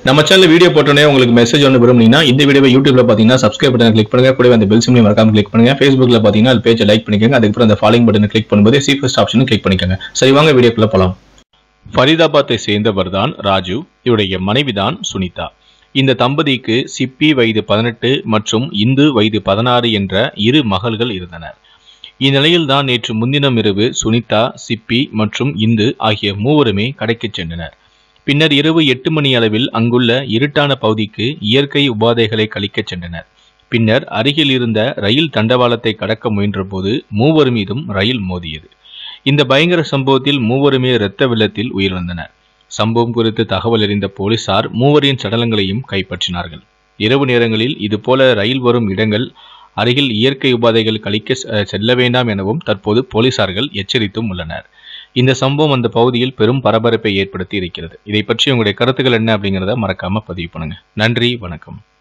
நம்ம channel video போட்டோன்னே உங்களுக்கு மெசேஜ் ஒன்று விரும்புனீங்கன்னா இந்த வீடியோவை யூடியூப்ல பார்த்தீங்கன்னா சப்ஸ்கிரைப் பட்டன் கிளிக் பண்ணுங்க கூடவே அந்த பெல் சிம்லையும் மறக்காம கிளிக் பண்ணுங்க ஃபேஸ்புக்ல பார்த்தீங்கன்னா அது பேஜை லைக் பண்ணிக்கோங்க அதுக்கப்புறம் அந்த ஃபாலோயிங் பட்டனை கிளிக் பண்ணும்போது சி ஃபர்ஸ்ட் ஆப்ஷனும் கிளிக் பண்ணிக்கோங்க சரி வாங்க வீடியோக்குள்ள போலாம் ஃபரிதாபாத்தை சேர்ந்தவர் தான் ராஜு இவருடைய மனைவிதான் சுனிதா இந்த தம்பதிக்கு சிப்பி வயது பதினெட்டு மற்றும் இந்து வயது பதினாறு என்ற இரு மகள்கள் இருந்தனர் இந்நிலையில்தான் நேற்று முன்தினம் இரவு சுனிதா சிப்பி மற்றும் இந்து ஆகிய மூவருமே கடைக்குச் சென்றனர் பின்னர் இரவு எட்டு மணி அளவில் அங்குள்ள இருட்டான பகுதிக்கு இயற்கை உபாதைகளை கழிக்கச் சென்றனர் பின்னர் அருகில் இருந்த ரயில் தண்டவாளத்தை கடக்க முயன்றபோது மூவர் மீதும் ரயில் மோதியது இந்த பயங்கர சம்பவத்தில் மூவருமே இரத்த வெள்ளத்தில் உயிரிழந்தனர் சம்பவம் குறித்து தகவல் அறிந்த போலீசார் மூவரின் சடலங்களையும் கைப்பற்றினார்கள் இரவு நேரங்களில் இதுபோல ரயில் வரும் இடங்கள் அருகில் இயற்கை உபாதைகள் கழிக்க செ- செல்ல வேண்டாம் எனவும் தற்போது போலீசார்கள் எச்சரித்தும் உள்ளனர் இந்த சம்பவம் அந்த பகுதியில் பெரும் பரபரப்பை ஏற்படுத்தி இருக்கிறது இதை பற்றி உங்களுடைய கருத்துக்கள் என்ன அப்படிங்கிறத மறக்காம பதிவு பண்ணுங்க நன்றி வணக்கம்